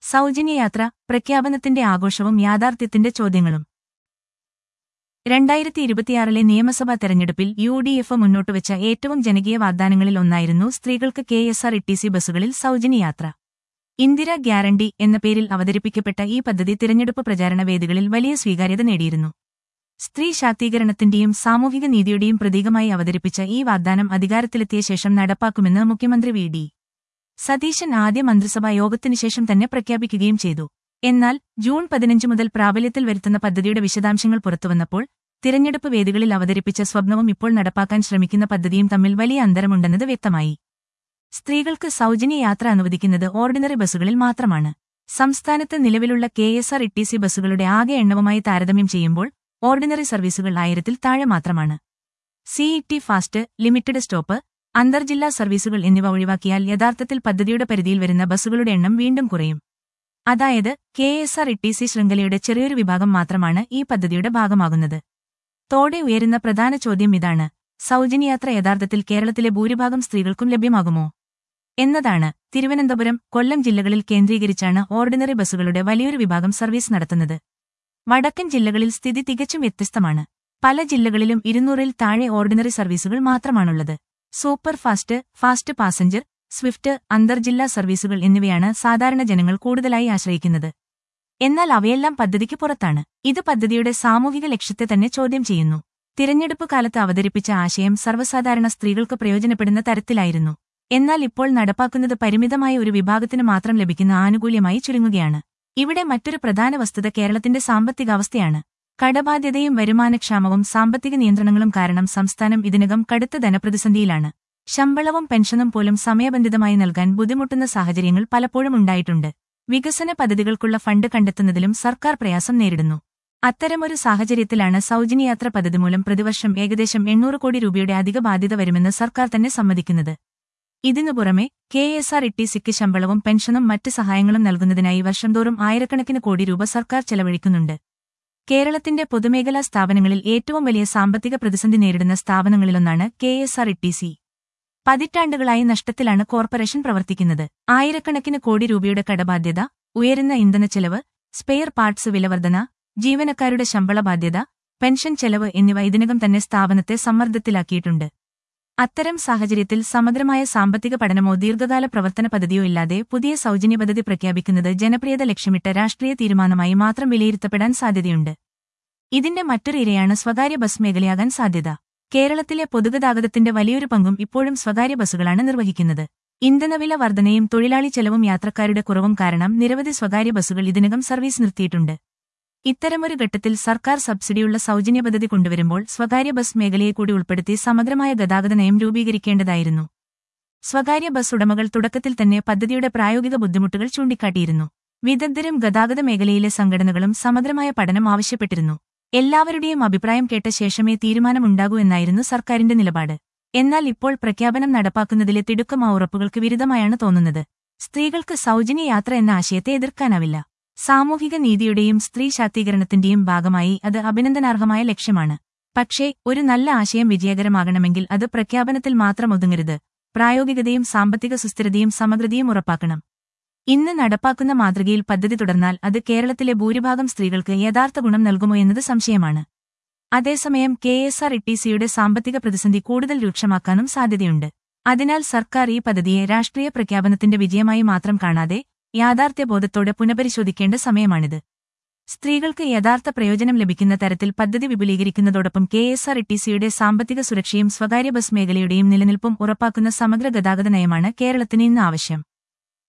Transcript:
സൗജന്യയാത്ര പ്രഖ്യാപനത്തിന്റെ ആഘോഷവും യാഥാർത്ഥ്യത്തിന്റെ ചോദ്യങ്ങളും രണ്ടായിരത്തി ഇരുപത്തിയാറിലെ നിയമസഭാ തെരഞ്ഞെടുപ്പിൽ യു ഡി എഫ് മുന്നോട്ടുവച്ച ഏറ്റവും ജനകീയ വാഗ്ദാനങ്ങളിൽ ഒന്നായിരുന്നു സ്ത്രീകൾക്ക് K S R T C ബസ്സുകളിൽ സൗജന്യയാത്ര ഇന്ദിര ഗ്യാരണ്ടി എന്ന പേരിൽ അവതരിപ്പിക്കപ്പെട്ട ഈ പദ്ധതി തിരഞ്ഞെടുപ്പ് പ്രചാരണ വേദികളിൽ വലിയ സ്വീകാര്യത നേടിയിരുന്നു സ്ത്രീ ശാക്തീകരണത്തിന്റെയും സാമൂഹിക നീതിയുടെയും പ്രതീകമായി അവതരിപ്പിച്ച ഈ വാഗ്ദാനം അധികാരത്തിലെത്തിയ ശേഷം നടപ്പാക്കുമെന്ന് മുഖ്യമന്ത്രി വി ഡി സതീശൻ ആദ്യ മന്ത്രിസഭാ യോഗത്തിനുശേഷം തന്നെ പ്രഖ്യാപിക്കുകയും ചെയ്തു എന്നാൽ ജൂൺ പതിനഞ്ച് മുതൽ പ്രാബല്യത്തിൽ വരുത്തുന്ന പദ്ധതിയുടെ വിശദാംശങ്ങൾ പുറത്തുവന്നപ്പോൾ തിരഞ്ഞെടുപ്പ് വേദികളിൽ അവതരിപ്പിച്ച സ്വപ്നവും ഇപ്പോൾ നടപ്പാക്കാൻ ശ്രമിക്കുന്ന പദ്ധതിയും തമ്മിൽ വലിയ അന്തരമുണ്ടെന്നത് വ്യക്തമായി സ്ത്രീകൾക്ക് സൗജന്യ യാത്ര അനുവദിക്കുന്നത് ഓർഡിനറി ബസ്സുകളിൽ മാത്രമാണ് സംസ്ഥാനത്ത് നിലവിലുള്ള K S R T C ബസ്സുകളുടെ ആകെ എണ്ണവുമായി താരതമ്യം ചെയ്യുമ്പോൾ ഓർഡിനറി സർവീസുകൾ ആയിരത്തിൽ താഴെ മാത്രമാണ് സിഇടി ഫാസ്റ്റ് ലിമിറ്റഡ് സ്റ്റോപ്പ് അന്തർജില്ലാ സർവീസുകൾ എന്നിവ ഒഴിവാക്കിയാൽ യഥാർത്ഥത്തിൽ പദ്ധതിയുടെ പരിധിയിൽ വരുന്ന ബസ്സുകളുടെ എണ്ണം വീണ്ടും കുറയും അതായത് K S R T C ശൃംഖലയുടെ ചെറിയൊരു വിഭാഗം മാത്രമാണ് ഈ പദ്ധതിയുടെ ഭാഗമാകുന്നത് തോടെ ഉയരുന്ന പ്രധാന ചോദ്യം ഇതാണ് സൗജന്യയാത്ര യഥാർത്ഥത്തിൽ കേരളത്തിലെ ഭൂരിഭാഗം സ്ത്രീകൾക്കും ലഭ്യമാകുമോ എന്നതാണ് തിരുവനന്തപുരം കൊല്ലം ജില്ലകളിൽ കേന്ദ്രീകരിച്ചാണ് ഓർഡിനറി ബസ്സുകളുടെ വലിയൊരു വിഭാഗം സർവീസ് നടത്തുന്നത് വടക്കൻ ജില്ലകളിൽ സ്ഥിതി തികച്ചും വ്യത്യസ്തമാണ് പല ജില്ലകളിലും ഇരുന്നൂറിൽ താഴെ ഓർഡിനറി സർവീസുകൾ മാത്രമാണുള്ളത് super fast fast passenger swift അന്തർജില്ലാ സർവീസുകൾ എന്നിവയാണ് സാധാരണ ജനങ്ങൾ കൂടുതലായി ആശ്രയിക്കുന്നത് എന്നാൽ അവയെല്ലാം പദ്ധതിക്ക് പുറത്താണ് ഇത് പദ്ധതിയുടെ സാമൂഹിക ലക്ഷ്യത്തെ തന്നെ ചോദ്യം ചെയ്യുന്നു തിരഞ്ഞെടുപ്പ് കാലത്ത് അവതരിപ്പിച്ച ആശയം സർവ്വസാധാരണ സ്ത്രീകൾക്ക് പ്രയോജനപ്പെടുന്ന തരത്തിലായിരുന്നു എന്നാൽ ഇപ്പോൾ നടപ്പാക്കുന്നത് പരിമിതമായ ഒരു വിഭാഗത്തിന് മാത്രം ലഭിക്കുന്ന ആനുകൂല്യമായി ചുരുങ്ങുകയാണ് ഇവിടെ മറ്റൊരു പ്രധാന വസ്തുത കേരളത്തിന്റെ സാമ്പത്തികാവസ്ഥയാണ് കടബാധ്യതയും വരുമാനക്ഷാമവും സാമ്പത്തിക നിയന്ത്രണങ്ങളും കാരണം സംസ്ഥാനം ഇതിനകം കടുത്ത ധനപ്രതിസന്ധിയിലാണ് ശമ്പളവും പെൻഷനും പോലും സമയബന്ധിതമായി നൽകാൻ ബുദ്ധിമുട്ടുന്ന സാഹചര്യങ്ങൾ പലപ്പോഴും ഉണ്ടായിട്ടുണ്ട് വികസന പദ്ധതികൾക്കുള്ള ഫണ്ട് കണ്ടെത്തുന്നതിലും സർക്കാർ പ്രയാസം നേരിടുന്നു അത്തരമൊരു സാഹചര്യത്തിലാണ് സൗജന്യയാത്ര പദ്ധതി മൂലം പ്രതിവർഷം ഏകദേശം എണ്ണൂറ് കോടി രൂപയുടെ അധിക ബാധ്യത വരുമെന്ന് സർക്കാർ തന്നെ സമ്മതിക്കുന്നത് ഇതിനു പുറമെ കെ എസ് ആർ ടി സിക്ക് ശമ്പളവും പെൻഷനും മറ്റ് സഹായങ്ങളും നൽകുന്നതിനായി വർഷം തോറും ആയിരക്കണക്കിന് കോടി രൂപ സർക്കാർ ചെലവഴിക്കുന്നുണ്ട് കേരളത്തിന്റെ പൊതുമേഖലാ സ്ഥാപനങ്ങളിൽ ഏറ്റവും വലിയ സാമ്പത്തിക പ്രതിസന്ധി നേരിടുന്ന സ്ഥാപനങ്ങളിലൊന്നാണ് K S R T C പതിറ്റാണ്ടുകളായി നഷ്ടത്തിലാണ് കോർപ്പറേഷൻ പ്രവർത്തിക്കുന്നത് ആയിരക്കണക്കിന് കോടി രൂപയുടെ കടബാധ്യത ഉയരുന്ന ഇന്ധനച്ചെലവ് സ്പെയർ പാർട്സ് വിലവർധന ജീവനക്കാരുടെ ശമ്പള ബാധ്യത പെൻഷൻ ചെലവ് എന്നിവ ഇതിനകം തന്നെ സ്ഥാപനത്തെ സമ്മർദ്ദത്തിലാക്കിയിട്ടുണ്ട് അത്തരം സാഹചര്യത്തിൽ സമഗ്രമായ സാമ്പത്തിക പഠനമോ ദീർഘകാല പ്രവർത്തന പദ്ധതിയോ ഇല്ലാതെ പുതിയ സൗജന്യ പദ്ധതി പ്രഖ്യാപിക്കുന്നത് ജനപ്രിയത ലക്ഷ്യമിട്ട രാഷ്ട്രീയ തീരുമാനമായി മാത്രം വിലയിരുത്തപ്പെടാൻ സാധ്യതയുണ്ട് ഇതിന്റെ മറ്റൊരു ഇരയാണ് സ്വകാര്യ ബസ് മേഖലയാകാൻ സാധ്യത കേരളത്തിലെ പൊതുഗതാഗതത്തിന്റെ വലിയൊരു പങ്കും ഇപ്പോഴും സ്വകാര്യ ബസ്സുകളാണ് നിർവഹിക്കുന്നത് ഇന്ധനവില വർധനയും തൊഴിലാളി ചെലവും യാത്രക്കാരുടെ കുറവും കാരണം നിരവധി സ്വകാര്യ ബസ്സുകൾ ഇതിനകം സർവീസ് നിർത്തിയിട്ടുണ്ട് ഇത്തരമൊരു ഘട്ടത്തിൽ സർക്കാർ സബ്സിഡിയുള്ള സൗജന്യ പദ്ധതി കൊണ്ടുവരുമ്പോൾ സ്വകാര്യ ബസ് മേഖലയെ കൂടി ഉൾപ്പെടുത്തി സമഗ്രമായ ഗതാഗത നയം രൂപീകരിക്കേണ്ടതായിരുന്നു സ്വകാര്യ ബസ് ഉടമകൾ തുടക്കത്തിൽ തന്നെ പദ്ധതിയുടെ പ്രായോഗിക ബുദ്ധിമുട്ടുകൾ ചൂണ്ടിക്കാട്ടിയിരുന്നു വിദഗ്ധരും ഗതാഗത മേഖലയിലെ സംഘടനകളും സമഗ്രമായ പഠനം ആവശ്യപ്പെട്ടിരുന്നു എല്ലാവരുടെയും അഭിപ്രായം കേട്ട ശേഷമേ തീരുമാനമുണ്ടാകൂ എന്നായിരുന്നു സർക്കാരിന്റെ നിലപാട് എന്നാൽ ഇപ്പോൾ പ്രഖ്യാപനം നടപ്പാക്കുന്നതിലെ തിടുക്കം ആ ഉറപ്പുകൾക്ക് വിരുദ്ധമായാണ് തോന്നുന്നത് സ്ത്രീകൾക്ക് സൗജന്യ യാത്ര എന്ന ആശയത്തെ എതിർക്കാനാവില്ല സാമൂഹിക നീതിയുടെയും സ്ത്രീ ശാക്തീകരണത്തിന്റെയും ഭാഗമായി അത് അഭിനന്ദനാർഹമായ ലക്ഷ്യമാണ് പക്ഷേ ഒരു നല്ല ആശയം വിജയകരമാകണമെങ്കിൽ അത് പ്രഖ്യാപനത്തിൽ മാത്രം ഒതുങ്ങരുത് പ്രായോഗികതയും സാമ്പത്തിക സുസ്ഥിരതയും സമഗ്രതയും ഉറപ്പാക്കണം ഇന്ന് നടപ്പാക്കുന്ന മാതൃകയിൽ പദ്ധതി തുടർന്നാൽ അത് കേരളത്തിലെ ഭൂരിഭാഗം സ്ത്രീകൾക്ക് യഥാർത്ഥ ഗുണം നൽകുമോ എന്നത് സംശയമാണ് അതേസമയം കെ എസ് ആർ ടി സിയുടെ സാമ്പത്തിക പ്രതിസന്ധി കൂടുതൽ രൂക്ഷമാക്കാനും സാധ്യതയുണ്ട് അതിനാൽ സർക്കാർ ഈ പദ്ധതിയെ രാഷ്ട്രീയ പ്രഖ്യാപനത്തിന്റെ വിജയമായി മാത്രം കാണാതെ യാഥാർത്ഥ്യബോധത്തോടെ പുനഃപരിശോധിക്കേണ്ട സമയമാണിത് സ്ത്രീകൾക്ക് യഥാർത്ഥ പ്രയോജനം ലഭിക്കുന്ന തരത്തിൽ പദ്ധതി വിപുലീകരിക്കുന്നതോടൊപ്പം കെ എസ് ആർ ടി സിയുടെ സാമ്പത്തിക സുരക്ഷയും സ്വകാര്യ ബസ് മേഖലയുടെയും നിലനിൽപ്പും ഉറപ്പാക്കുന്ന സമഗ്ര ഗതാഗത നയമാണ് കേരളത്തിന് ഇന്ന് ആവശ്യം